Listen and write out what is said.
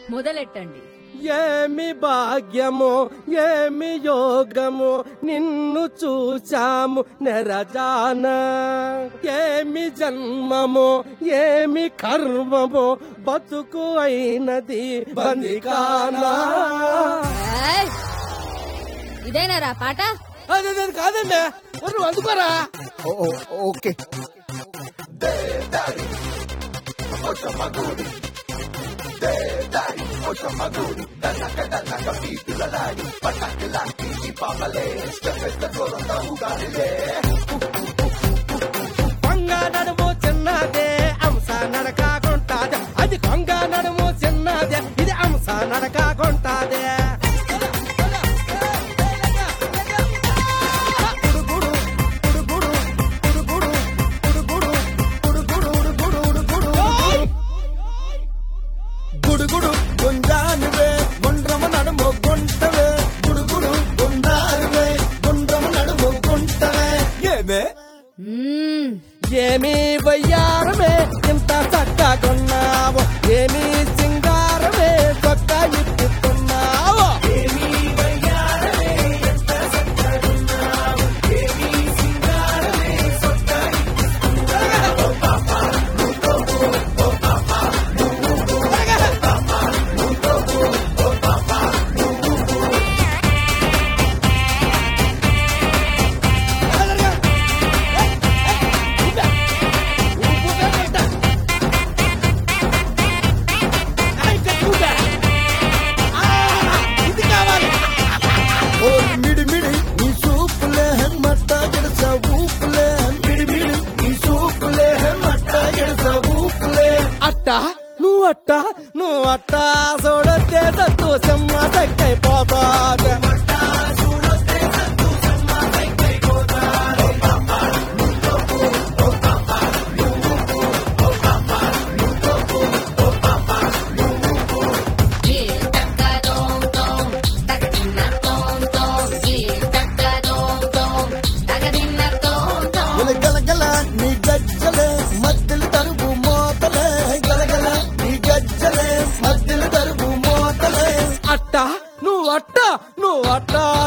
మొదలెట్టండి ఏమి భాగ్యము ఏమి యోగము నిన్ను చూచాము నెరజాన ఏమి జన్మము ఏమి కర్మము బతుకు అయినది బందికానా ఏయ్! ఇదేనారా పాట అదే అదే కాదండి మరి నువ్వు అందుకోరా ఓ- ఓ- ఓకే కొంగ నడుము చిన్నదే అంశ నడకాకుంటాదే అది కొంగ నడుము చిన్నదే ఇది అంశ నడకాకుంటాదే గుడుగుడు గుంజానివే గుండ్రము నడుము గుంటవే గుడుగుడు గుండానివే గుండ్రము నడుము గుంటవే ఏమే మ్మ్. ఏమి వయ్యారమే ఇంత చక్కగున్నావు ఏమి సింగారమే చొక్క ఇప్పుతున్నావు ఇది కావాలి ఓ మిడి మిడి నీ సూపులే మట్ట గిడస ఊపులే మిడి మిడి నీ సూపులే మట్ట గిడస ఊపులే అట్ట నువ్వు అట్ట నువ్వు అట్ట చూడొద్దే సత్తు సెమ్మ తగ్గైపోతాది గలగల నీ గజ్జలే మధ్యలు తరుగు మోతలే గలగల నీ గజ్జలే మధ్యలు తరుగు మోతలే అట్ట నువ్వు అట్ట నువ్వు అట్ట